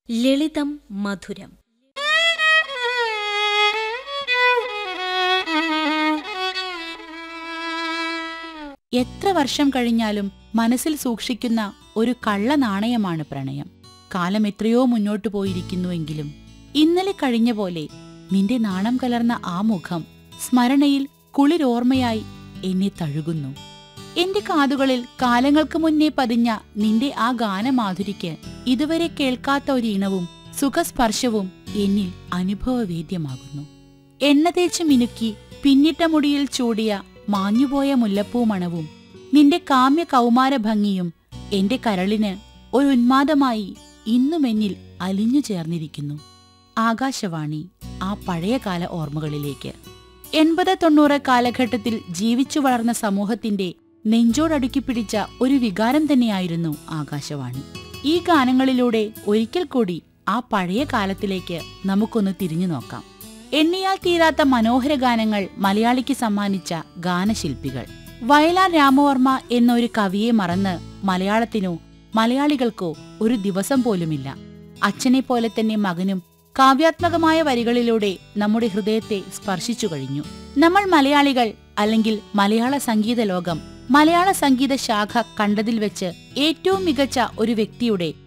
ലളിതം മധുരം എത്ര വർഷം കഴിഞ്ഞാലും മനസ്സിൽ സൂക്ഷിക്കുന്ന ഒരു കള്ള നാണയമാണ് പ്രണയം കാലം എത്രയോ മുന്നോട്ടു പോയിരിക്കുന്നുവെങ്കിലും ഇന്നലെ കഴിഞ്ഞ പോലെ നിന്റെ നാണം കലർന്ന ആ മുഖം സ്മരണയിൽ കുളിരോർമ്മയായി എന്നെ തഴുകുന്നു എന്റെ കാതുകളിൽ കാലങ്ങൾക്ക് മുന്നേ പതിഞ്ഞ നിന്റെ ആ ഗാനമാധുരിക്ക് ഇതുവരെ കേൾക്കാത്ത ഒരു ഇണവും സുഖസ്പർശവും എന്നിൽ അനുഭവവേദ്യമാകുന്നു എണ്ണ തേച്ച് മിനുക്കി പിന്നിട്ട മുടിയിൽ ചൂടിയ മാഞ്ഞുപോയ മുല്ലപ്പൂ മണവും നിന്റെ കാമ്യ കൗമാര ഭംഗിയും എന്റെ കരളിന് ഒരു ഉന്മാദമായി ഇന്നും എന്നിൽ അലിഞ്ഞു ചേർന്നിരിക്കുന്നു ആകാശവാണി ആ പഴയകാല ഓർമ്മകളിലേക്ക് എൺപത് തൊണ്ണൂറ് കാലഘട്ടത്തിൽ ജീവിച്ചു വളർന്ന സമൂഹത്തിന്റെ നെഞ്ചോടടുക്കി പിടിച്ച ഒരു വികാരം തന്നെയായിരുന്നു ആകാശവാണി ഈ ഗാനങ്ങളിലൂടെ ഒരിക്കൽ കൂടി ആ പഴയ കാലത്തിലേക്ക് നമുക്കൊന്ന് തിരിഞ്ഞു നോക്കാം എണ്ണിയാൽ തീരാത്ത മനോഹര ഗാനങ്ങൾ മലയാളിക്ക് സമ്മാനിച്ച ഗാനശില്പികൾ വയലാർ രാമവർമ്മ എന്നൊരു കവിയെ മറന്ന് മലയാളത്തിനോ മലയാളികൾക്കോ ഒരു ദിവസം പോലുമില്ല അച്ഛനെ പോലെ തന്നെ മകനും കാവ്യാത്മകമായ വരികളിലൂടെ നമ്മുടെ ഹൃദയത്തെ സ്പർശിച്ചു കഴിഞ്ഞു നമ്മൾ മലയാളികൾ അല്ലെങ്കിൽ മലയാള സംഗീത ലോകം മലയാള സംഗീത ശാഖ കണ്ടതിൽ വെച്ച് ഏറ്റവും മികച്ച ഒരു വ്യക്തിയുടെ